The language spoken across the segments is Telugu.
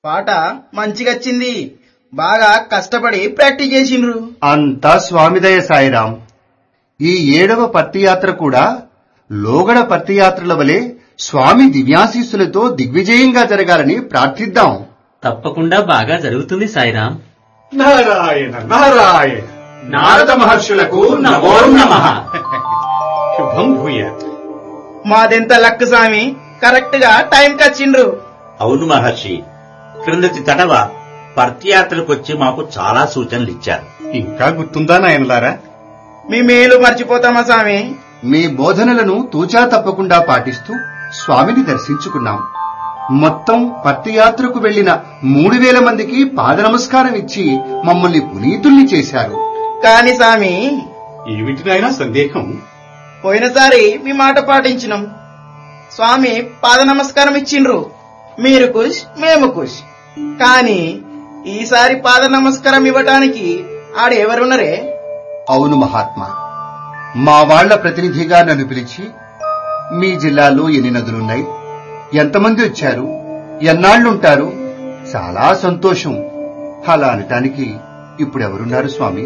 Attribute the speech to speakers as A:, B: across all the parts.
A: పాట మంచిగచ్చింది బాగా కష్టపడి ప్రాక్టీస్ చేసిండ్రు
B: అంతా స్వామిదయ సాయిరాం ఈ ఏడవ పత్తియాత్ర కూడా లోగడ పత్తియాత్రల వలె స్వామి దివ్యాశీస్సులతో దిగ్విజయంగా జరగాలని ప్రార్థిద్దాం
C: తప్పకుండా బాగా జరుగుతుంది సాయిరాం
D: నారాయణ నారాయణ
C: నారద మహర్షులకు నమో నమః
D: శుభం భూయాత్
A: మాదెంత లక్ స్వామి కరెక్ట్ గా టైం వచ్చిండ్రు
E: అవును మహర్షి క్రిందటి తడవ పర్తియాత్రకొచ్చి మాకు చాలా సూచనలు ఇచ్చారు
D: ఇంకా గుర్తుందా నాయనలారా
A: మీ మేలు మర్చిపోతామా స్వామి
B: మీ బోధనలను తూచా తప్పకుండా పాటిస్తూ స్వామిని దర్శించుకున్నాం మొత్తం పత్తియాత్రకు వెళ్లిన మూడు వేల మందికి పాద నమస్కారం ఇచ్చి మమ్మల్ని పునీతుల్ని చేశారు
A: కాని స్వామి
D: ఏమిటి నాయనా సందేహం
A: పోయినసారి మీ మాట పాటించినాం స్వామి పాద నమస్కారం ఇచ్చిండ్రు మీరు కుష్ మేము కుష్ కానీ ఈసారి పాద నమస్కారం ఇవ్వటానికి ఆడెవరున్నరే
B: అవును మహాత్మా మా వాళ్ల ప్రతినిధిగా నన్ను పిలిచి మీ జిల్లాలో ఎన్ని నదులున్నాయి ఎంతమంది వచ్చారు ఎన్నాళ్లుంటారు చాలా సంతోషం అలా అనటానికి ఇప్పుడెవరున్నారు స్వామి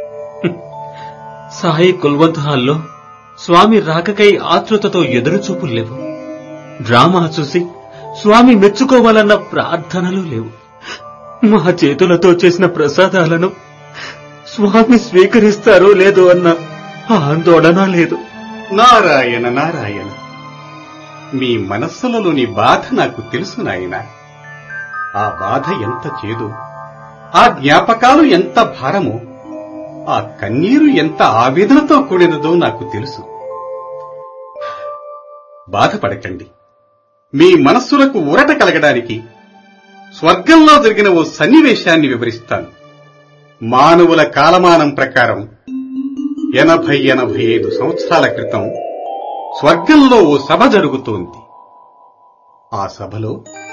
C: సాయి కుల్వంత్ హాల్లో స్వామి రాకకై ఆతృతతో ఎదురుచూపులు లేవు డ్రామా చూసి స్వామి మెచ్చుకోవాలన్న ప్రార్థనలు లేవు మా చేతులతో చేసిన ప్రసాదాలను స్వామి స్వీకరిస్తారో లేదో అన్న ఆందోళన లేదు
D: నారాయణ నారాయణ మీ మనస్సులలోని బాధ నాకు తెలుసు నాయన ఆ బాధ ఎంత చేదు ఆ జ్ఞాపకాలు ఎంత భారమో ఆ కన్నీరు ఎంత ఆవేదనతో కూడినదో నాకు తెలుసు బాధపడకండి మీ మనస్సులకు ఊరట కలగడానికి స్వర్గంలో జరిగిన ఓ సన్నివేశాన్ని వివరిస్తాను మానవుల కాలమానం ప్రకారం ఎనభై ఎనభై ఐదు సంవత్సరాల క్రితం స్వర్గంలో ఓ సభ జరుగుతోంది ఆ సభలో